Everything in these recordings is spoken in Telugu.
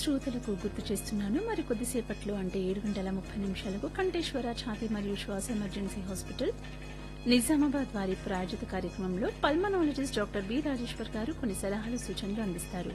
శ్రోతలకు గుర్తు చేస్తున్నాను మరి కొద్దిసేపట్లో అంటే ఏడు గంటల ముప్పై నిమిషాలకు కంఠేశ్వర ఛాతీ మరియు శ్వాస ఎమర్జెన్సీ హాస్పిటల్ నిజామాబాద్ వారి ప్రాయోజిత కార్యక్రమంలో పల్మనాలజిస్ట్ డాక్టర్ బి రాజేశ్వర్ గారు కొన్ని సలహాలు సూచనలు అందిస్తారు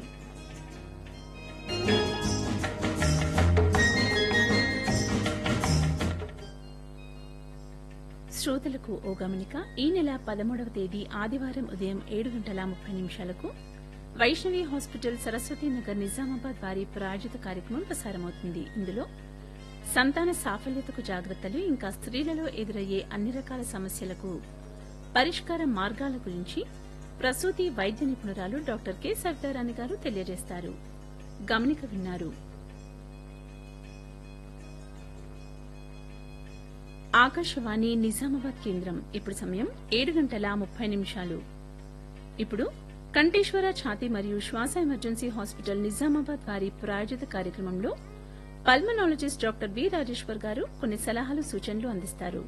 శ్రోతలకు ఓ గమనిక ఈ నెల పదమూడవ తేదీ ఆదివారం ఉదయం ఏడు గంటల ముప్పై నిమిషాలకు వైష్ణవి హాస్పిటల్ సరస్వతి నగర్ నిజామాబాద్ వారి ప్రాయోజిత కార్యక్రమం ప్రసారమవుతుంది ఇందులో సంతాన సాఫల్యతకు జాగ్రత్తలు ఇంకా స్త్రీలలో ఎదురయ్యే అన్ని రకాల సమస్యలకు పరిష్కార మార్గాల గురించి ప్రసూతి వైద్య నిపుణురాలు డాక్టర్ కె సవితారాణి గారు తెలియజేస్తారు గమనిక విన్నారు ఆకాశవాణి నిజామాబాద్ కేంద్రం ఇప్పుడు సమయం ఏడు గంటల ముప్పై నిమిషాలు ఇప్పుడు కంఠేశ్వర ఛాతీ మరియు శ్వాస ఎమర్జెన్సీ హాస్పిటల్ నిజామాబాద్ వారి ప్రాయోజిత కార్యక్రమంలో పల్మనాలజిస్ట్ డాక్టర్ బి రాజేశ్వర్ గారు కొన్ని సలహాలు సూచనలు అందిస్తారు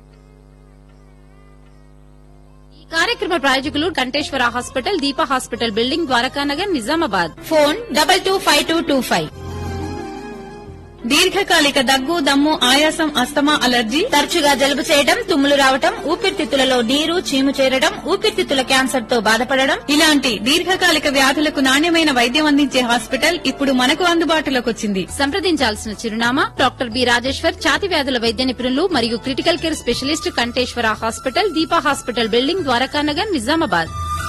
ఈ కార్యక్రమ ప్రాయోజకులు Kanteshwar hospital Deepa hospital building Dwarakanagar Nizamabad phone double two five two two five దీర్ఘకాలిక దగ్గు దమ్ము ఆయాసం అస్తమా అలర్జీ తరచుగా జలుబు చేయడం తుమ్ములు రావటం ఊపిరితిత్తులలో నీరు చీము చేరడం ఊపిరితిత్తుల క్యాన్సర్ తో బాధపడడం ఇలాంటి దీర్ఘకాలిక వ్యాధులకు నాణ్యమైన వైద్యం అందించే హాస్పిటల్ ఇప్పుడు మనకు అందుబాటులోకి వచ్చింది సంప్రదించాల్సిన చిరునామా డాక్టర్ బి రాజేశ్వర్ ఛాతి వ్యాధుల వైద్య నిపుణులు మరియు critical care specialist Kanteshwar hospital Deepa hospital building Dwarakanagar Nizamabad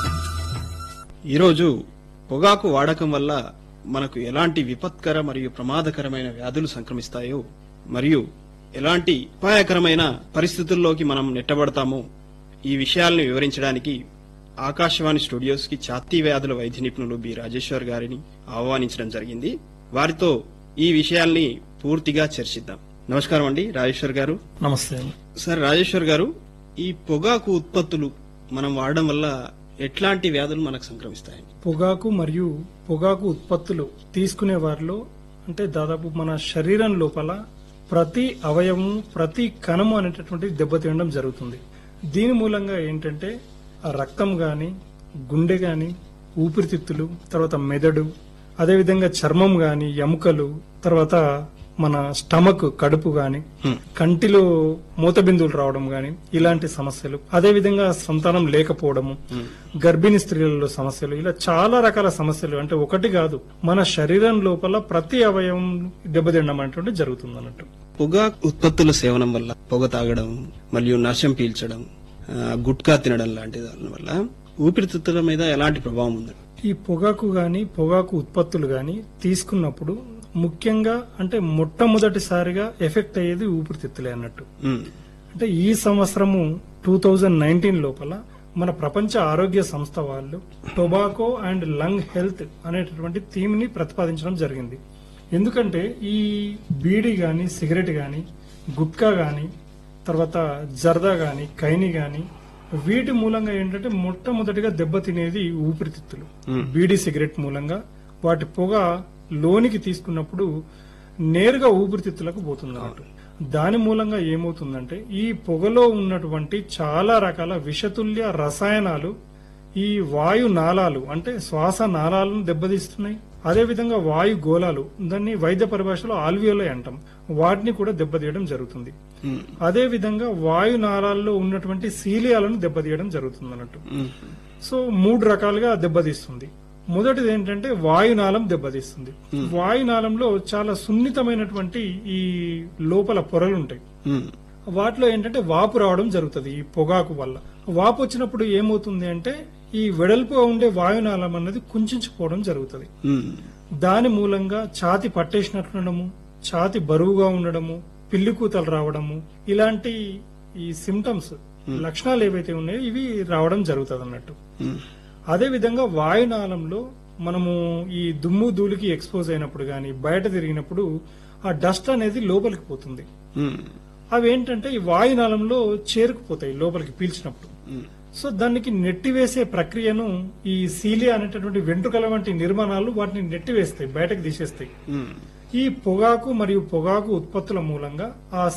ఈరోజు పొగాకు వాడకం వల్ల మనకు ఎలాంటి విపత్కర మరియు ప్రమాదకరమైన వ్యాధులు సంక్రమిస్తాయో మరియు ఎలాంటి అపాయకరమైన పరిస్థితుల్లోకి మనం నెట్టబడతామో ఈ విషయాలను వివరించడానికి ఆకాశవాణి స్టూడియోస్ కి ఛాతీ వ్యాధుల వైద్య నిపుణులు బి రాజేశ్వర్ గారిని ఆహ్వానించడం జరిగింది వారితో ఈ విషయాల్ని పూర్తిగా చర్చిద్దాం నమస్కారం అండి రాజేశ్వర్ గారు నమస్తే అండి సార్ రాజేశ్వర్ గారు ఈ పొగాకు ఉత్పత్తులు మనం వాడడం వల్ల ఎట్లాంటి వ్యాధులు మనకు సంక్రమిస్తాయి పొగాకు మరియు పొగాకు ఉత్పత్తులు తీసుకునే వారిలో అంటే దాదాపు మన శరీరం లోపల ప్రతి అవయవము ప్రతి కణము అనేటటువంటి దెబ్బతినడం జరుగుతుంది దీని మూలంగా ఏంటంటే ఆ రక్తం గాని గుండె గాని ఊపిరితిత్తులు తర్వాత మెదడు అదేవిధంగా చర్మం గాని ఎముకలు తర్వాత మన స్టమక్ కడుపు గాని కంటిలో మూత బిందువులు రావడం గాని ఇలాంటి సమస్యలు అదే విధంగా సంతానం లేకపోవడము గర్భిణీ స్త్రీలలో సమస్యలు ఇలా చాలా రకాల సమస్యలు అంటే ఒకటి కాదు మన శరీరం లోపల ప్రతి అవయవం దెబ్బతినడం అనేటువంటి జరుగుతుంది అన్నట్టు పొగాకు ఉత్పత్తుల సేవనం వల్ల పొగ తాగడం మరియు నశం పీల్చడం ఆ, గుట్కా తినడం లాంటి దాని వల్ల ఊపిరితిత్తుల మీద ఎలాంటి ప్రభావం ఉంది ఈ పొగాకు గాని పొగాకు ఉత్పత్తులు గాని తీసుకున్నప్పుడు ముఖ్యంగా అంటే మొట్టమొదటిసారిగా ఎఫెక్ట్ అయ్యేది ఊపిరితిత్తులే అన్నట్టు ఉమ్, అంటే ఈ సంవత్సరము టూ థౌజండ్ నైన్టీన్ లోపల మన ప్రపంచ ఆరోగ్య సంస్థ వాళ్ళు టొబాకో అండ్ లంగ్ హెల్త్ అనేటటువంటి థీమ్ ని ప్రతిపాదించడం జరిగింది ఎందుకంటే ఈ బీడీ గాని సిగరెట్ గాని గుట్కా గాని తర్వాత జర్దా గాని కైని గాని వీటి మూలంగా ఏంటంటే మొట్టమొదటిగా దెబ్బతినేది ఊపిరితిత్తులు బీడీ సిగరెట్ మూలంగా వాటి పొగ లోనికి తీసుకున్నప్పుడు నేరుగా ఊపిరితిత్తులకు పోతుంది అన్నట్టు దాని మూలంగా ఏమవుతుందంటే ఈ పొగలో ఉన్నటువంటి చాలా రకాల విషతుల్య రసాయనాలు ఈ వాయు నాళాలు అంటే శ్వాస నాళాలను దెబ్బతీస్తున్నాయి అదే విధంగా వాయు గోళాలు దాన్ని వైద్య పరిభాషలో ఆల్వియోలై అంటాం వాటిని కూడా దెబ్బతీయడం జరుగుతుంది ఉమ్, అదే విధంగా వాయు నాళాల్లో ఉన్నటువంటి శీలియాలను దెబ్బతీయడం జరుగుతుంది అన్నట్టు ఉమ్, సో మూడు రకాలుగా దెబ్బతీస్తుంది మొదటిది ఏంటంటే వాయునాళం దెబ్బతీస్తుంది వాయునాళంలో చాలా సున్నితమైనటువంటి ఈ లోపల పొరలు ఉంటాయి ఉమ్, వాటిలో ఏంటంటే వాపు రావడం జరుగుతుంది ఈ పొగాకు వల్ల వాపు వచ్చినప్పుడు ఏమవుతుంది అంటే ఈ వెడల్పుగా ఉండే వాయునాళం అన్నది కుంచుకుపోవడం జరుగుతుంది ఉమ్, దాని మూలంగా ఛాతి పట్టేసినట్లుండడము ఛాతి బరువుగా ఉండడము పిల్లి కూతలు రావడము ఇలాంటి ఈ సిమ్టమ్స్ లక్షణాలు ఏవైతే ఉన్నాయో ఇవి రావడం జరుగుతుంది అన్నట్టు ఉమ్, అదే విధంగా వాయునాళంలో మనము ఈ దుమ్ము ధూళికి ఎక్స్పోజ్ అయినప్పుడు గాని బయట తిరిగినప్పుడు ఆ డస్ట్ అనేది లోపలికి పోతుంది ఉమ్, అవి ఏంటంటే ఈ వాయునాళంలో చేరుకుపోతాయి లోపలికి పీల్చినప్పుడు ఉమ్, సో దానికి నెట్టివేసే ప్రక్రియను ఈ సీలియా అనేటటువంటి వెంట్రుకల వంటి నిర్మాణాలు వాటిని నెట్టివేస్తాయి బయటకు తీసేస్తాయి ఉమ్. ఈ పొగాకు మరియు పొగాకు ఉత్పత్తుల మూలంగా ఆ